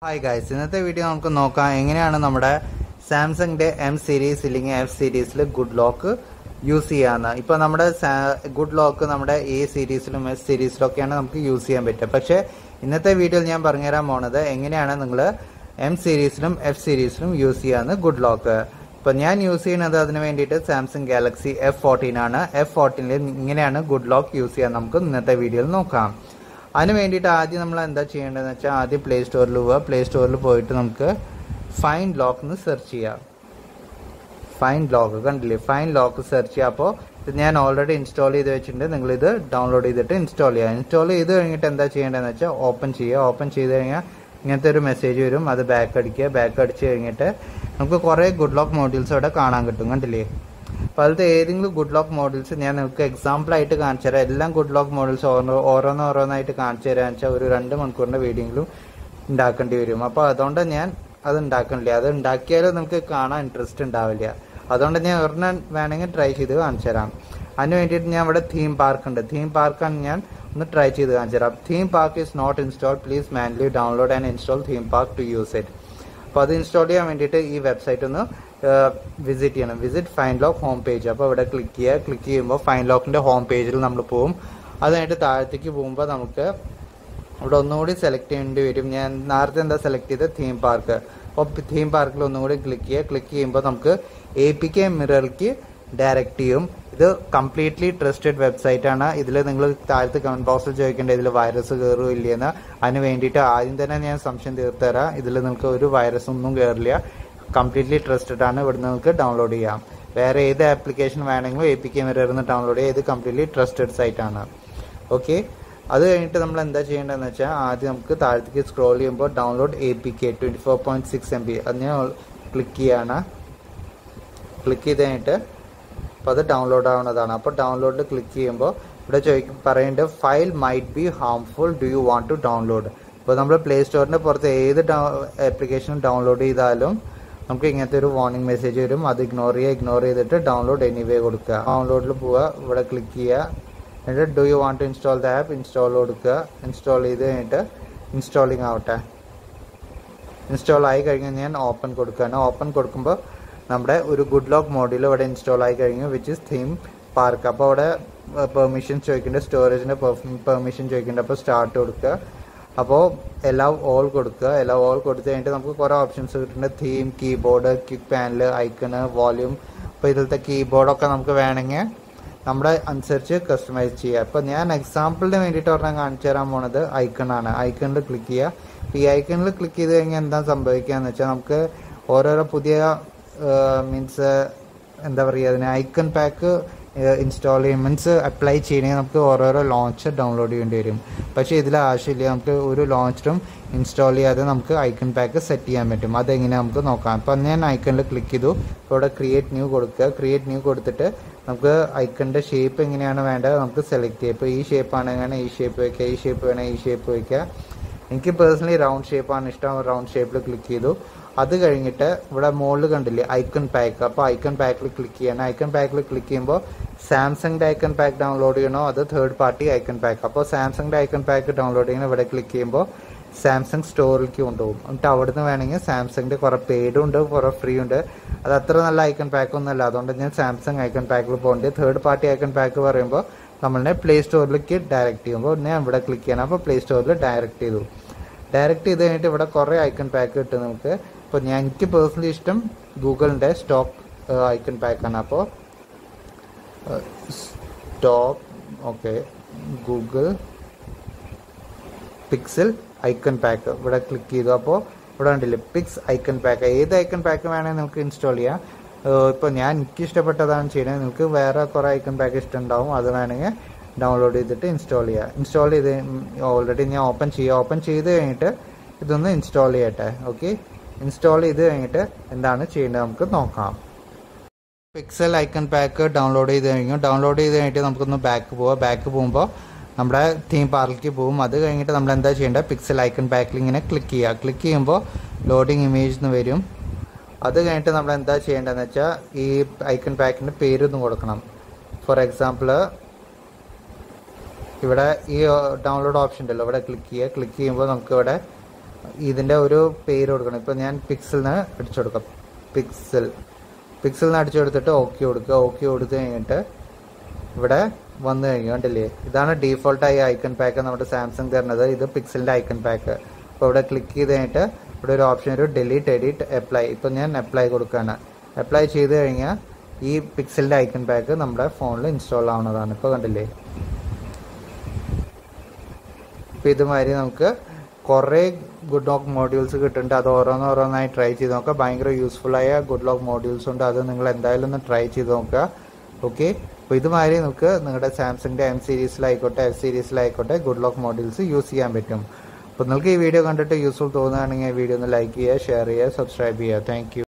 hi guys ഇന്നത്തെ video നമുക്ക് നോക്കാം എങ്ങനെയാണ് നമ്മുടെ സാംസങ്ങിന്റെ എം സീരീസ് ഇല്ലെങ്കിൽ എഫ് സീരീസിൽ ഗുഡ് ലോക്ക് യൂസ് ചെയ്യാന്ന് ഇപ്പൊ നമ്മുടെ ഗുഡ് ലോക്ക് നമ്മുടെ എ സീരീസിലും എസ് സീരീസിലും ഒക്കെയാണ് നമുക്ക് യൂസ് ചെയ്യാൻ പറ്റുക പക്ഷെ ഇന്നത്തെ വീഡിയോയിൽ ഞാൻ പറഞ്ഞുതരാൻ പോണത് എങ്ങനെയാണ് നിങ്ങൾ എം സീരീസിലും എഫ് സീരീസിലും യൂസ് ചെയ്യാന്ന് ഗുഡ് ലോക്ക് ഇപ്പൊ ഞാൻ യൂസ് ചെയ്യുന്നത് അതിന് വേണ്ടിയിട്ട് സാംസങ് ഗാലക്സി എഫ് ഫോർട്ടീൻ ആണ് എഫ് ഫോർട്ടീനിൽ ഇങ്ങനെയാണ് ഗുഡ് ലോക്ക് യൂസ് ചെയ്യാൻ നമുക്ക് ഇന്നത്തെ വീഡിയോയിൽ നോക്കാം അതിന് വേണ്ടിയിട്ട് ആദ്യം നമ്മൾ എന്താ ചെയ്യേണ്ടതെന്ന് വെച്ചാൽ ആദ്യം പ്ലേ സ്റ്റോറിൽ പോവുക പ്ലേ സ്റ്റോറിൽ പോയിട്ട് നമുക്ക് ഫൈൻ ലോക്ക് എന്ന് സെർച്ച് ചെയ്യാം ഫൈൻ ലോക്ക് കണ്ടില്ലേ ഫൈൻ ലോക്ക് സെർച്ച് ചെയ്യുക അപ്പോൾ ഇത് ഞാൻ ഓൾറെഡി ഇൻസ്റ്റാൾ ചെയ്ത് വെച്ചിട്ടുണ്ട് നിങ്ങൾ ഇത് ഡൗൺലോഡ് ചെയ്തിട്ട് ഇൻസ്റ്റാൾ ചെയ്യുക ഇൻസ്റ്റാൾ ചെയ്ത് കഴിഞ്ഞിട്ട് എന്താ ചെയ്യേണ്ടതെന്ന് വെച്ചാൽ ഓപ്പൺ ചെയ്യുക ഓപ്പൺ ചെയ്ത് കഴിഞ്ഞാൽ ഇങ്ങനത്തെ ഒരു മെസ്സേജ് വരും അത് ബാക്ക് അടിക്കുക ബാക്ക് അടിച്ച് കഴിഞ്ഞിട്ട് നമുക്ക് കുറേ ഗുഡ് ലോക്ക് മോഡ്യൂൾസ് അവിടെ കാണാൻ കിട്ടും കണ്ടില്ലേ അപ്പോൾ അതിലത്തെ ഏതെങ്കിലും ഗുഡ് ലോക്ക് മോഡൽസ് ഞാൻ നിങ്ങൾക്ക് എക്സാമ്പിൾ ആയിട്ട് കാണിച്ചു തരാം എല്ലാം ഗുഡ് ലോക്ക് മോഡൽസ് ഓരോന്ന് ഓരോന്നായിട്ട് കാണിച്ചു തരാന്ന് വെച്ചാൽ ഒരു രണ്ട് മണിക്കൂറിന്റെ വീഡിയോയിലും ഉണ്ടാക്കേണ്ടി വരും അപ്പോൾ അതുകൊണ്ട് ഞാൻ അത് ഉണ്ടാക്കണില്ല അത് ഉണ്ടാക്കിയാലും നമുക്ക് കാണാൻ ഇൻട്രസ്റ്റ് ഉണ്ടാവില്ല അതുകൊണ്ട് ഞാൻ ഒരെണ്ണം വേണമെങ്കിൽ ട്രൈ ചെയ്ത് കാണിച്ചു തരാം അതിന് വേണ്ടിയിട്ട് ഞാൻ ഇവിടെ തീം പാർക്ക് ഉണ്ട് തീം പാർക്കാണ് ഞാൻ ഒന്ന് ട്രൈ ചെയ്ത് കാണിച്ചു തരാം theme park is not install please manually download and install theme park to use it അപ്പോൾ അത് ഇൻസ്റ്റാൾ ചെയ്യാൻ വേണ്ടിയിട്ട് ഈ വെബ്സൈറ്റ് ഒന്ന് വിസിറ്റ് ചെയ്യണം visit fine lock home page അപ്പോൾ ഇവിടെ ക്ലിക്ക് ചെയ്യുക ക്ലിക്ക് ചെയ്യുമ്പോൾ ഫൈൻ ലോക്കിൻ്റെ ഹോം പേജിൽ നമ്മൾ പോകും അത് കഴിഞ്ഞിട്ട് താഴത്തേക്ക് പോകുമ്പോൾ നമുക്ക് ഇവിടെ ഒന്നുകൂടി സെലക്ട് ചെയ്യേണ്ടി വരും ഞാൻ നേരത്തെ എന്താ സെലക്ട് ചെയ്തത് തീം പാർക്ക് അപ്പോൾ തീം പാർക്കിൽ ഒന്നുകൂടി ക്ലിക്ക് ചെയ്യുക ക്ലിക്ക് ചെയ്യുമ്പോൾ നമുക്ക് എ പി കെ മിററിലേക്ക് ഡയറക്റ്റ് ചെയ്യും ഇത് കംപ്ലീറ്റ്ലി ട്രസ്റ്റഡ് വെബ്സൈറ്റ് ആണ് ഇതിൽ നിങ്ങൾ താഴത്ത് കമന്റ് ബോക്സിൽ ചോദിക്കേണ്ട ഇതിൽ വൈറസ് കയറുമോ ഇല്ലയെന്ന് അതിന് വേണ്ടിയിട്ട് ആദ്യം തന്നെ ഞാൻ സംശയം തീർത്തു തരാം ഇതിൽ നിങ്ങൾക്ക് ഒരു വൈറസ് ഒന്നും കയറില്ല കംപ്ലീറ്റ്ലി ട്രസ്റ്റഡ് ആണ് ഇവിടെ നിങ്ങൾക്ക് ഡൗൺലോഡ് ചെയ്യാം വേറെ ഏത് ആപ്ലിക്കേഷൻ വേണമെങ്കിലും എ പി കെ മിററിന്ന് ഡൗൺലോഡ് ചെയ്യാം ഇത് കംപ്ലീറ്റ്ലി ട്രസ്റ്റഡ് സൈറ്റ് ആണ് ഓക്കെ അത് കഴിഞ്ഞിട്ട് നമ്മൾ എന്താ ചെയ്യേണ്ടതെന്ന് വെച്ചാൽ ആദ്യം നമുക്ക് താഴത്തേക്ക് സ്ക്രോൾ ചെയ്യുമ്പോൾ download A P K twenty four point six M B അത് ഞാൻ ക്ലിക്ക് ചെയ്യാണ് ക്ലിക്ക് ചെയ്ത് കഴിഞ്ഞിട്ട് അപ്പോൾ അത് ഡൗൺലോഡ് ആവുന്നതാണ് അപ്പോൾ ഡൗൺലോഡിൽ ക്ലിക്ക് ചെയ്യുമ്പോൾ ഇവിടെ ചോദിക്കും പറയേണ്ടത് file might be harmful do you want to download ഇപ്പോൾ നമ്മൾ പ്ലേ സ്റ്റോറിൻ്റെ പുറത്ത് ഏത് ആപ്ലിക്കേഷൻ ഡൗൺലോഡ് ചെയ്താലും നമുക്ക് ഇങ്ങനത്തെ ഒരു വാർണിംഗ് മെസ്സേജ് വരും അത് ഇഗ്നോർ ചെയ്യുക ഇഗ്നോർ ചെയ്തിട്ട് ഡൗൺലോഡ് എനിവേ കൊടുക്കുക ഡൗൺലോഡിൽ പോവുക ഇവിടെ ക്ലിക്ക് ചെയ്യുക എന്നിട്ട് do you want to install the app install കൊടുക്കുക ഇൻസ്റ്റാൾ ചെയ്ത് കഴിഞ്ഞിട്ട് ഇൻസ്റ്റാളിങ് ആവട്ടെ ഇൻസ്റ്റാൾ ആയി കഴിഞ്ഞാൽ ഞാൻ ഓപ്പൺ കൊടുക്കുകയാണ് ഓപ്പൺ കൊടുക്കുമ്പോൾ നമ്മുടെ ഒരു ഗുഡ് ലോക്ക് മോഡ്യൂൾ ഇവിടെ ഇൻസ്റ്റാൾ ആയി കഴിഞ്ഞു വിച്ച് ഇസ് തീം പാർക്ക് അപ്പോൾ അവിടെ പെർമിഷൻ ചോദിക്കേണ്ട സ്റ്റോറേജിൻ്റെ പെർമിഷൻ ചോദിക്കേണ്ട അപ്പോൾ സ്റ്റാർട്ട് കൊടുക്കുക അപ്പോൾ എല്ലാ ഓൾ കൊടുക്കുക എല്ലാ ഓൾ കൊടുത്തു കഴിഞ്ഞിട്ട് നമുക്ക് കുറേ ഓപ്ഷൻസ് കിട്ടുന്നുണ്ട് theme keyboard quick panel icon volume അപ്പോൾ ഇതിലത്തെ കീബോർഡൊക്കെ നമുക്ക് വേണമെങ്കിൽ നമ്മുടെ അനുസരിച്ച് കസ്റ്റമൈസ് ചെയ്യുക അപ്പോൾ ഞാൻ എക്സാമ്പിളിന് വേണ്ടിയിട്ട് ഒരെണ്ണം കാണിച്ചു തരാൻ പോണത് ഐക്കണാണ് ഐക്കണിൽ ക്ലിക്ക് ചെയ്യുക അപ്പോൾ ഈ ഐക്കണിൽ ക്ലിക്ക് ചെയ്ത് കഴിഞ്ഞാൽ എന്താ സംഭവിക്കുക എന്ന് വെച്ചാൽ നമുക്ക് ഓരോരോ പുതിയ മീൻസ് എന്താ പറയുക അതിന് ഐക്കൺ പാക്ക് ഇൻസ്റ്റാൾ ചെയ്യും മീൻസ് അപ്ലൈ ചെയ്യണമെങ്കിൽ നമുക്ക് ഓരോരോ ലോഞ്ചർ ഡൗൺലോഡ് ചെയ്യേണ്ടി വരും പക്ഷേ ഇതിൽ ആവശ്യമില്ല നമുക്ക് ഒരു ലോഞ്ചറും ഇൻസ്റ്റാൾ ചെയ്യാതെ നമുക്ക് ഐക്കൺ പാക്ക് സെറ്റ് ചെയ്യാൻ പറ്റും അതെങ്ങനെ നമുക്ക് നോക്കാം അപ്പം ഞാൻ ഐക്കണിൽ ക്ലിക്ക് ചെയ്തു ഇവിടെ ക്രിയേറ്റ് ന്യൂ കൊടുക്കുക ക്രിയേറ്റ് ന്യൂ കൊടുത്തിട്ട് നമുക്ക് ഐക്കണിൻ്റെ ഷേപ്പ് എങ്ങനെയാണ് വേണ്ടത് നമുക്ക് സെലക്ട് ചെയ്യാം ഇപ്പോൾ ഈ ഷേപ്പ് ആണെങ്കിൽ ഈ ഷേപ്പ് വയ്ക്കുക ഈ ഷേപ്പ് വേണമെങ്കിൽ ഈ ഷേപ്പ് വയ്ക്കുക എനിക്ക് പേഴ്സണലി റൗണ്ട് ഷേപ്പാണ് ഇഷ്ടം റൗണ്ട് ഷേപ്പിൽ ക്ലിക്ക് ചെയ്തു അത് കഴിഞ്ഞിട്ട് ഇവിടെ മുകളിൽ കണ്ടില്ലേ ഐക്കൺ പാക്ക് അപ്പോൾ ഐക്കൺ പാക്കിൽ ക്ലിക്ക് ചെയ്യണം ഐക്കൺ പാക്കിൽ ക്ലിക്ക് ചെയ്യുമ്പോൾ സാംസങ്ങിൻ്റെ ഐക്കൺ പാക്ക് ഡൗൺലോഡ് ചെയ്യണോ അത് തേർഡ് പാർട്ടി ഐക്കൺ പാക്ക് അപ്പോൾ സാംസങ്ങിൻ്റെ ഐക്കൺ പാക്ക് ഡൗൺലോഡ് ചെയ്യണം ഇവിടെ ക്ലിക്ക് ചെയ്യുമ്പോൾ സാംസങ് സ്റ്റോറിലേക്ക് കൊണ്ടുപോകും എന്നിട്ട് അവിടുന്ന് വേണമെങ്കിൽ സാംസങ്ങിൻ്റെ കുറേ പെയ്ഡും ഉണ്ട് കുറേ ഫ്രീ ഉണ്ട് അത് അത്ര നല്ല ഐക്കൺ പാക്ക് ഒന്നുമല്ല അതുകൊണ്ട് ഞാൻ സാംസങ് ഐക്കൺ പാക്കിൽ പോകേണ്ടത് തേർഡ് പാർട്ടി ഐക്കൺ പാക്ക് പറയുമ്പോൾ നമ്മളെ പ്ലേ സ്റ്റോറിലേക്ക് ഡയറക്റ്റ് ചെയ്യുമ്പോൾ ഞാൻ ഇവിടെ ക്ലിക്ക് ചെയ്യണം അപ്പോൾ പ്ലേ സ്റ്റോറിൽ ഡയറക്റ്റ് ചെയ്തു ഡയറക്റ്റ് ചെയ്ത് കഴിഞ്ഞിട്ട് ഇവിടെ കുറേ ഐക്കൺ പാക്ക് കിട്ടും നമുക്ക് അപ്പോൾ ഞാൻ എനിക്ക് പേഴ്സണലി ഇഷ്ടം ഗൂഗിളിൻ്റെ സ്റ്റോക്ക് ഐക്കൺ പാക്കാണ് അപ്പോൾ stock okay Google Pixel icon pack ഇവിടെ ക്ലിക്ക് ചെയ്തു അപ്പോൾ ഇവിടെ കണ്ടില്ലേ പിക്സ് ഐക്കൺ പാക്ക് ഏത് ഐക്കൺ പാക്ക് വേണമെങ്കിൽ നിങ്ങൾക്ക് ഇൻസ്റ്റാൾ ചെയ്യാം ഇപ്പോൾ ഞാൻ എനിക്ക് ഇഷ്ടപ്പെട്ടതാണ് ചെയ്യുന്നത് നിങ്ങൾക്ക് വേറെ കുറേ ഐക്കൺ പാക്ക് ഇഷ്ടമുണ്ടാവും അത് വേണമെങ്കിൽ ഡൗൺലോഡ് ചെയ്തിട്ട് ഇൻസ്റ്റാൾ ചെയ്യുക ഇൻസ്റ്റാൾ ചെയ്ത് ഓൾറെഡി ഞാൻ ഓപ്പൺ ചെയ്യുക ഓപ്പൺ ചെയ്ത് കഴിഞ്ഞിട്ട് ഇതൊന്ന് ഇൻസ്റ്റാൾ ചെയ്യട്ടെ ഓക്കെ ഇൻസ്റ്റാൾ ചെയ്ത് കഴിഞ്ഞിട്ട് എന്താണ് ചെയ്യേണ്ടത് നമുക്ക് നോക്കാം പിക്സൽ ഐക്കൺ പാക്ക് ഡൗൺലോഡ് ചെയ്ത് കഴിഞ്ഞു ഡൗൺലോഡ് ചെയ്ത് കഴിഞ്ഞിട്ട് നമുക്കൊന്ന് ബാക്ക് പോവാം ബാക്ക് പോകുമ്പോൾ നമ്മുടെ തീം പാർക്കിലേക്ക് പോകും അത് കഴിഞ്ഞിട്ട് നമ്മൾ എന്താ ചെയ്യേണ്ടത് പിക്സൽ ഐക്കൺ പാക്കിൽ ഇങ്ങനെ ക്ലിക്ക് ചെയ്യുക ക്ലിക്ക് ചെയ്യുമ്പോൾ ലോഡിങ് ഇമേജ് എന്ന് വരും അത് കഴിഞ്ഞിട്ട് നമ്മൾ എന്താ ചെയ്യേണ്ടതെന്ന് വെച്ചാൽ ഈ ഐക്കൺ പാക്കിൻ്റെ പേരൊന്ന് കൊടുക്കണം ഫോർ എക്സാമ്പിൾ ഇവിടെ ഈ ഡൗൺലോഡ് ഓപ്ഷൻ ഉണ്ടല്ലോ ഇവിടെ ക്ലിക്ക് ചെയ്യുക ക്ലിക്ക് ചെയ്യുമ്പോൾ നമുക്ക് ഇവിടെ ഇതിൻ്റെ ഒരു പേര് കൊടുക്കണം ഇപ്പോൾ ഞാൻ പിക്സലിന് അടിച്ചു കൊടുക്കാം പിക്സൽ പിക്സലിന് അടിച്ചു കൊടുത്തിട്ട് ഓക്കെ കൊടുക്കുക ഓക്കെ കൊടുത്തു കഴിഞ്ഞിട്ട് ഇവിടെ വന്നു കഴിഞ്ഞു കണ്ടില്ലേ ഇതാണ് ഡീഫോൾട്ടായി ഐക്കൺ പാക്ക് നമ്മുടെ സാംസങ് തരുന്നത് ഇത് പിക്സലിൻ്റെ ഐക്കൺ പാക്ക് അപ്പോൾ ഇവിടെ ക്ലിക്ക് ചെയ്ത് കഴിഞ്ഞിട്ട് ഇവിടെ ഒരു ഓപ്ഷൻ ഒരു ഡിലീറ്റ് എഡിറ്റ് അപ്ലൈ ഇപ്പോൾ ഞാൻ അപ്ലൈ കൊടുക്കുകയാണ് അപ്ലൈ ചെയ്ത് കഴിഞ്ഞാൽ ഈ പിക്സലിൻ്റെ ഐക്കൺ പാക്ക് നമ്മുടെ ഫോണിൽ ഇൻസ്റ്റാൾ ആവുന്നതാണ് ഇപ്പോൾ കണ്ടില്ലേ ഇപ്പോൾ ഇതുമാതിരി നമുക്ക് കുറേ ഗുഡ് ലോക്ക് മോഡ്യൂൾസ് കിട്ടുന്നുണ്ട് അത് ഓരോന്നോരോന്നായി ട്രൈ ചെയ്ത് നോക്കുക ഭയങ്കര യൂസ്ഫുൾ ആയ ഗുഡ് ലോക്ക് മോഡ്യൂൾസ് ഉണ്ട് അത് നിങ്ങൾ എന്തായാലും ഒന്ന് ട്രൈ ചെയ്ത് നോക്കുക ഓക്കെ അപ്പോൾ ഇതുമാതിരി നമുക്ക് നിങ്ങളുടെ സാംസങ്ങിൻ്റെ എം സീരീസിലായിക്കോട്ടെ എഫ് സീരീസിലായിക്കോട്ടെ ഗുഡ് ലോക്ക് മോഡ്യൂൾസ് യൂസ് ചെയ്യാൻ പറ്റും അപ്പോൾ നിങ്ങൾക്ക് ഈ വീഡിയോ കണ്ടിട്ട് യൂസ്ഫുൾ തോന്നുകയാണെങ്കിൽ വീഡിയോ ഒന്ന് ലൈക്ക് ചെയ്യുക ഷെയർ ചെയ്യുക സബ്സ്ക്രൈബ് ചെയ്യുക താങ്ക്